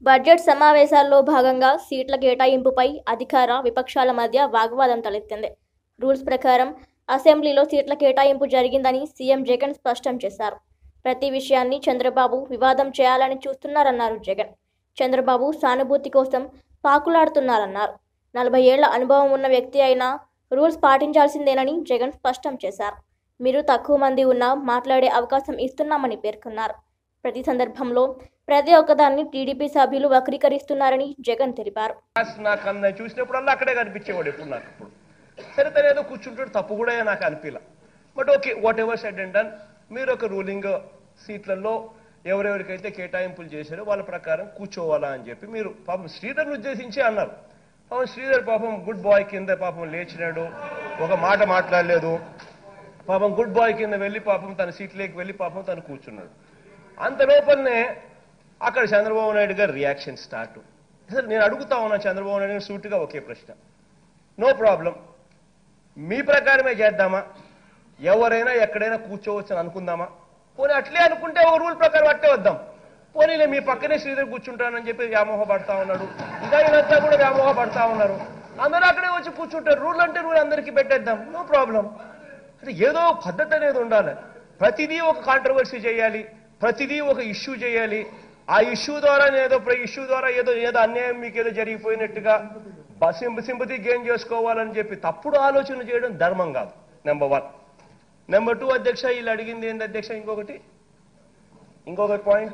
Budget సమావేశాల్లో భాగంగా సీట్ల కేటాయింపుపై అధికార విపక్షాల మధ్య వాగ్వాదం తలెత్తింది రూల్స్ ప్రకారం అసెంబ్లీలో సీట్ల కేటాయింపు జరిగిందని సీఎం జగన్ స్పష్టం చేశారు ప్రతి విషయాన్ని చంద్రబాబు వివాదం చేయాలని చూస్తున్నారన్నారు జగన్ చంద్రబాబు సానుభూతి కోసం పాకులాడుతున్నారన్నారు నలభై ఏళ్ల అనుభవం ఉన్న వ్యక్తి అయినా రూల్స్ పాటించాల్సిందేనని జగన్ స్పష్టం చేశారు మీరు తక్కువ మంది ఉన్నా మాట్లాడే అవకాశం ఇస్తున్నామని పేర్కొన్నారు ప్రతి సందర్భంలో ప్రతి ఒక్కదాన్ని టీడీపీ సభ్యులు వక్రీకరిస్తున్నారని జగన్ తెలిపారు క్లాస్ నాకు అన్న చూసినప్పుడల్లా అక్కడే కనిపించేవాడు ఎప్పుడు నాకు ఇప్పుడు సరే తను ఏదో కూర్చుంటాడు తప్పు కూడా నాకు అనిపించలే but okay whatever said and done మీరు ఒక రూలింగ్ సీట్లలో ఎవరెవరికైతే కేటాయింపులు చేశారో వాళ్ళ ప్రకారం కూర్చోవాలా అని చెప్పి మీరు పాపం శ్రీధర్ని ఉద్దేశించి అన్నారు పాపం శ్రీధర్ పాపం గుడ్ బాయ్ కింద పాపం లేచినాడు ఒక మాట మాట్లాడలేదు పాపం గుడ్ బాయ్ కింద వెళ్ళి పాపం తన సీట్లోకి వెళ్ళి పాపం తను కూర్చున్నాడు అంత లోపలనే అక్కడ చంద్రబాబు నాయుడు గారు రియాక్షన్ స్టార్ట్ అసలు నేను అడుగుతా ఉన్నా చంద్రబాబు నాయుడు గారు సూటిగా ఒకే ప్రశ్న నో ప్రాబ్లం మీ ప్రకారమే చేద్దామా ఎవరైనా ఎక్కడైనా కూర్చోవచ్చు అని అనుకుందామా పోనీ అట్లే అనుకుంటే ఒక రూల్ ప్రకారం అట్టే వద్దాం పోనీలే మీ పక్కనే శ్రీధర్ కూర్చుంటానని చెప్పి వ్యామోహ పడతా ఉన్నాడు ఇంకా ఇదంతా కూడా వ్యామోహ పడతా ఉన్నారు అందరూ అక్కడే వచ్చి కూర్చుంటారు రూల్ అంటే రూల్ అందరికీ పెట్టేద్దాం నో ప్రాబ్లం అంటే ఏదో ఒక పద్ధతి అనేది ఉండాలి ప్రతిదీ ఒక కాంట్రవర్సీ చేయాలి ప్రతిదీ ఒక ఇష్యూ చేయాలి ఆ ఇష్యూ ద్వారా ఏదో ఇష్యూ ద్వారా ఏదో ఏదో అన్యాయం మీకు ఏదో జరిగిపోయినట్టుగా సింపతి గెయిన్ చేసుకోవాలని చెప్పి తప్పుడు ఆలోచన చేయడం ధర్మం కాదు నెంబర్ వన్ నెంబర్ టూ అధ్యక్ష వీళ్ళు అడిగింది ఏంటి అధ్యక్ష ఇంకొకటి ఇంకొక పాయింట్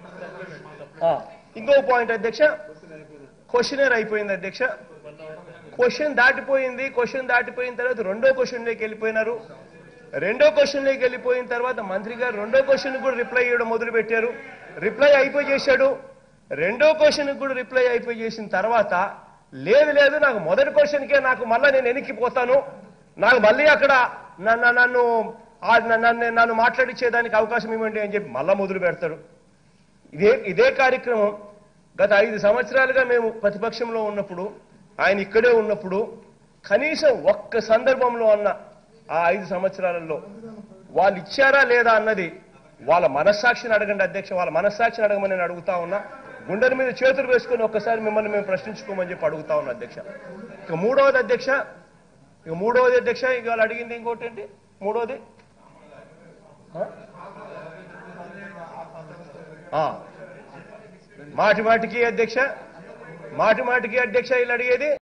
ఇంకొక పాయింట్ అధ్యక్ష క్వశ్చనర్ అయిపోయింది అధ్యక్ష క్వశ్చన్ దాటిపోయింది క్వశ్చన్ దాటిపోయిన తర్వాత రెండో క్వశ్చన్లోకి వెళ్ళిపోయినారు రెండో క్వశ్చన్లోకి వెళ్ళిపోయిన తర్వాత మంత్రి గారు రెండో క్వశ్చన్ కూడా రిప్లై ఇవ్వడం మొదలు పెట్టారు రిప్లై అయిపోయి చేశాడు రెండో క్వశ్చన్ కూడా రిప్లై అయిపోయి చేసిన తర్వాత లేదు లేదు నాకు మొదటి క్వశ్చన్కే నాకు మళ్ళీ నేను వెనక్కిపోతాను నాకు మళ్ళీ అక్కడ నన్ను నన్ను ఆ నన్ను నన్ను మాట్లాడించేదానికి అవకాశం ఇవ్వండి అని చెప్పి మళ్ళా మొదలు పెడతాడు ఇదే ఇదే కార్యక్రమం గత ఐదు సంవత్సరాలుగా మేము ప్రతిపక్షంలో ఉన్నప్పుడు ఆయన ఇక్కడే ఉన్నప్పుడు కనీసం ఒక్క సందర్భంలో అన్న ఆ ఐదు సంవత్సరాలలో వాళ్ళు ఇచ్చారా లేదా అన్నది వాళ్ళ మనస్సాక్షిని అడగండి అధ్యక్ష వాళ్ళ మనస్సాక్షిని అడగమని నేను అడుగుతా ఉన్నా గుండెల మీద చేతులు వేసుకొని ఒక్కసారి మిమ్మల్ని మేము ప్రశ్నించుకోమని చెప్పి అడుగుతా ఉన్నా అధ్యక్ష ఇక మూడవది అధ్యక్ష ఇక మూడవది అధ్యక్ష ఇక వాళ్ళు అడిగింది ఇంకోటి ఏంటి మూడవది ఆ? ఆ. మాటి మాటికి అధ్యక్ష మాటి మాటికి అధ్యక్ష వీళ్ళు అడిగేది